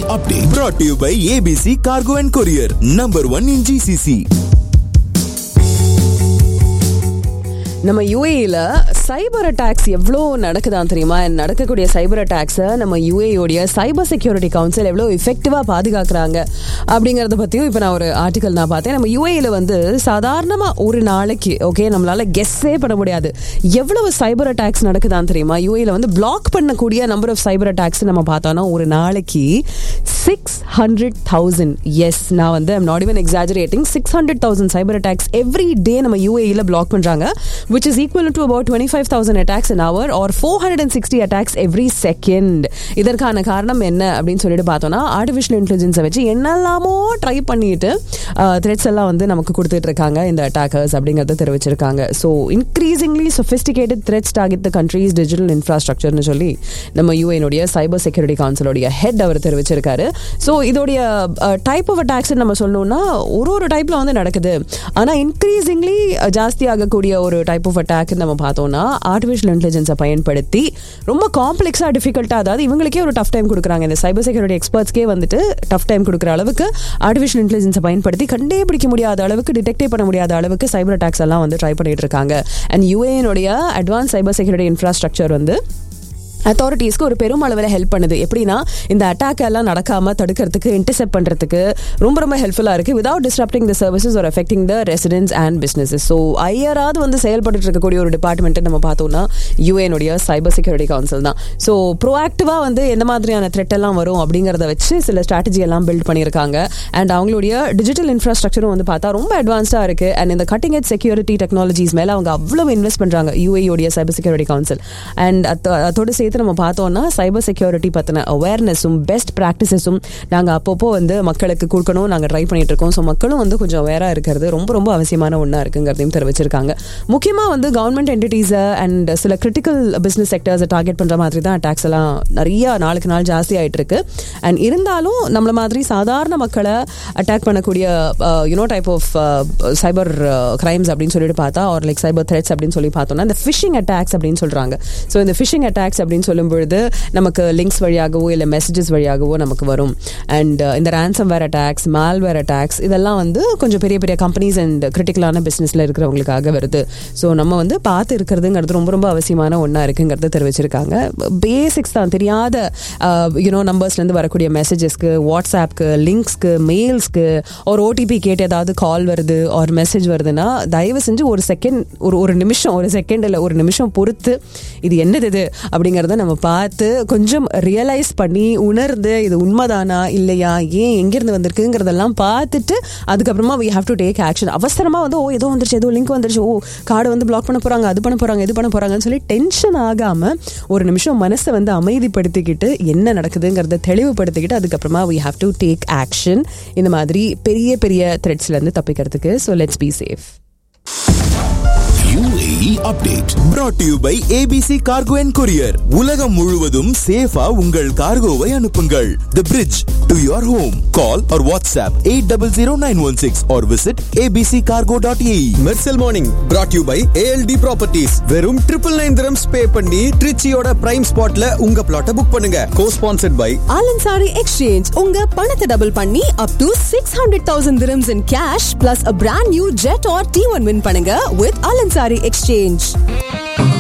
update brought to you by ABC Cargo and Courier, number one in GCC. நம்ம யூஏல சைபர் attacks எவ்வளோ நடக்குதான் தெரியுமா நடக்கக்கூடிய சைபர் அட்டாக்ஸை நம்ம யூஏயோடைய சைபர் செக்யூரிட்டி கவுன்சில் எவ்வளோ எஃபெக்டிவாக பாதுகாக்கிறாங்க அப்படிங்கிறத பற்றியும் இப்போ நான் ஒரு ஆர்டிக்கல் நான் பார்த்தேன் நம்ம யூஏல வந்து சாதாரணமாக ஒரு நாளைக்கு ஓகே நம்மளால கெஸ்ஸே பண்ண முடியாது எவ்வளவு சைபர் அட்டாக்ஸ் நடக்குதான் தெரியுமா யூஏல வந்து பிளாக் பண்ணக்கூடிய நம்பர் ஆஃப் சைபர் அட்டாக்ஸ் நம்ம பார்த்தோம்னா ஒரு நாளைக்கு சிக்ஸ் ஹண்ட்ரட் தௌசண்ட் எஸ் நான் வந்து I'm not even exaggerating six hundred thousand cyber attacks every day நம்ம யூஏயில் பிளாக் பண்ணுறாங்க which is equal to about 25,000 attacks an hour or 460 attacks every second. இதற்கான காரணம் என்ன அப்படின்னு சொல்லிட்டு பார்த்தோம்னா ஆர்டிஃபிஷியல் இன்டெலிஜென்ஸை வச்சு என்னெல்லாமோ ட்ரை பண்ணிட்டு த்ரெட்ஸ் எல்லாம் வந்து நமக்கு கொடுத்துட்டு இருக்காங்க இந்த அட்டாக்கர்ஸ் அப்படிங்கறத தெரிவிச்சிருக்காங்க so increasingly sophisticated threats target the countries digital இன்ஃப்ராஸ்ட்ரக்சர்னு சொல்லி நம்ம யூஎனுடைய சைபர் செக்யூரிட்டி கவுன்சிலோடைய ஹெட் அவர் தெரிவிச்சிருக்காரு ஸோ இதோடைய டைப் ஆஃப் அட்டாக்ஸ் நம்ம சொல்லணும்னா ஒரு ஒரு டைப்ல வந்து நடக்குது ஆனால் இன்க்ரீசிங்லி ஜாஸ்தி ஆகக்கூடிய ஒரு டைப் ஆஃப் அட்டாக் நம்ம பார்த்தோம்னா ஆர்டிஃபிஷியல் இன்டெலிஜென்ஸை பயன்படுத்தி ரொம்ப காம்ப்ளெக்ஸாக டிஃபிகல்ட்டாக அதாவது இவங்களுக்கே ஒரு டஃப் டைம் கொடுக்குறாங்க இந்த சைபர் செக்யூரிட்டி எக்ஸ்பர்ட்ஸ்க்கே வந்துட்டு டஃப் டைம் கொடுக்குற அளவுக்கு ஆர்டிஃபிஷியல் இன்டெலிஜென்ஸை பயன்படுத்தி கண்டே பிடிக்க முடியாத அளவுக்கு டிடெக்டே பண்ண முடியாத அளவுக்கு சைபர் அட்டாக்ஸ் எல்லாம் வந்து ட்ரை பண்ணிட்டு இருக்காங்க அண்ட் யூஏனுடைய அட்வான்ஸ் சைபர் செக்யூரிட்டி இன்ஃப்ராஸ்ட்ரக்சர் வந்து அத்தாரிட்டிஸ்க்கு ஒரு பெரும் அளவில் ஹெல்ப் பண்ணுது எப்படின்னா இந்த அட்டாக் எல்லாம் நடக்காம தடுக்கிறதுக்கு இன்டர்செப்ட் பண்றதுக்கு ரொம்ப ரொம்ப ஹெல்ப்ஃபுல்லா இருக்கு without disrupting the services or affecting the residents and businesses so ஐயராவது வந்து செயல்பட்டு இருக்கக்கூடிய ஒரு டிபார்ட்மெண்ட் நம்ம பார்த்தோம்னா யூஏனுடைய சைபர் செக்யூரிட்டி கவுன்சில் தான் ஸோ ப்ரோஆக்டிவா வந்து எந்த மாதிரியான த்ரெட் எல்லாம் வரும் அப்படிங்கறத வச்சு சில ஸ்ட்ராட்டஜி எல்லாம் பில்ட் பண்ணியிருக்காங்க அண்ட் அவங்களுடைய டிஜிட்டல் இன்ஃப்ராஸ்ட்ரக்சரும் வந்து பார்த்தா ரொம்ப அட்வான்ஸ்டா இருக்கு அண்ட் இந்த கட்டிங் எட் செக்யூரிட்டி டெக்னாலஜிஸ் மேல அவங்க அவ்வளவு இன்வெஸ்ட் பண்றாங்க யூஏயோடைய சைபர் செக்யூரிட்டி கவுன்சில் அண்ட் அதோட சேர்த்து சேர்த்து நம்ம பார்த்தோம்னா சைபர் செக்யூரிட்டி பற்றின அவேர்னஸும் பெஸ்ட் ப்ராக்டிசஸும் நாங்கள் அப்பப்போ வந்து மக்களுக்கு கொடுக்கணும் நாங்கள் ட்ரை பண்ணிட்டு இருக்கோம் ஸோ மக்களும் வந்து கொஞ்சம் அவேராக இருக்கிறது ரொம்ப ரொம்ப அவசியமான ஒன்றா இருக்குங்கிறதையும் தெரிவிச்சிருக்காங்க முக்கியமாக வந்து கவர்மெண்ட் என்டிட்டிஸை அண்ட் சில கிரிட்டிக்கல் பிஸ்னஸ் செக்டர்ஸை டார்கெட் பண்ணுற மாதிரி தான் அட்டாக்ஸ் எல்லாம் நிறைய நாளுக்கு நாள் ஜாஸ்தி ஆகிட்டு இருக்கு அண்ட் இருந்தாலும் நம்மள மாதிரி சாதாரண மக்களை அட்டாக் பண்ணக்கூடிய you know type of cyber crimes அப்படின்னு சொல்லிட்டு பார்த்தா ஒரு லைக் சைபர் த்ரெட்ஸ் அப்படின்னு சொல்லி பார்த்தோம்னா இந்த ஃபிஷிங் அட்டாக்ஸ் அப்படின்னு சொல்கிறாங்க ஸோ இந்த ஃபிஷிங் அட்டாக்ஸ் அப்படின்னு சொல்லும் பொழுது நமக்கு லிங்க்ஸ் வழியாகவோ இல்லை மெசேஜஸ் வழியாகவோ நமக்கு வரும் அண்ட் இந்த ransomware attacks malware attacks இதெல்லாம் வந்து கொஞ்சம் பெரிய பெரிய கம்பெனிஸ் அண்ட் கிரிட்டிக்கலான பிஸ்னஸில் இருக்கிறவங்களுக்காக வருது ஸோ நம்ம வந்து பார்த்து இருக்கிறதுங்கிறது ரொம்ப ரொம்ப அவசியமான ஒன்றா இருக்குங்கிறத தெரிவிச்சிருக்காங்க பேசிக்ஸ் தான் தெரியாத யூனோ நம்பர்ஸ்லேருந்து வரக்கூடிய மெசேஜஸ்க்கு வாட்ஸ்அப்க்கு லிங்க்ஸ்க்கு மெயில்ஸ்க்கு ஒரு ஓடிபி கேட்டு ஏதாவது கால் வருது ஒரு மெசேஜ் வருதுன்னா தயவு செஞ்சு ஒரு செகண்ட் ஒரு ஒரு நிமிஷம் ஒரு செகண்ட் இல்லை ஒரு நிமிஷம் பொறுத்து இது என்னது இது அப்படிங்கிறத நம்ம பார்த்து கொஞ்சம் ரியலைஸ் பண்ணி உணர்ந்து இது உண்மைதானா இல்லையா ஏன் எங்கேருந்து வந்திருக்குங்கிறதெல்லாம் பார்த்துட்டு அதுக்கப்புறமா we have to take action அவசரமாக வந்து ஓ ஏதோ வந்துருச்சு ஏதோ லிங்க் வந்துருச்சு ஓ கார்டு வந்து பிளாக் பண்ண போகிறாங்க அது பண்ண போகிறாங்க இது பண்ண போகிறாங்கன்னு சொல்லி டென்ஷன் ஆகாமல் ஒரு நிமிஷம் மனசை வந்து அமைதிப்படுத்திக்கிட்டு என்ன நடக்குதுங்கிறத தெளிவுபடுத்திக்கிட்டு அதுக்கப்புறமா we have to take action இந்த மாதிரி பெரிய பெரிய த்ரெட்ஸ்லேருந்து தப்பிக்கிறதுக்கு so let's be safe UAE update brought to you by ABC Cargo and Courier. உலகம் முழுவதும் சேஃபா உங்கள் கார்கோவை அனுப்புங்கள். The bridge to your home. Call or WhatsApp 800916 or visit abccargo.ae. Mersal morning brought you by ALT properties வெறும் triple nine dirhams pay பண்ணி ட்ரிச்சியோட prime ஸ்பாட்ல உங்க பிளாட்டை புக் பண்ணுங்க co sponsored by Alansari exchange உங்க பணத்தை டபுள் பண்ணி up to six hundred thousand dirhams in cash plus a brand new Jetour T one win பண்ணுங்க வித் ஆலன்சாரி எக்ஸ்சேஞ்ச்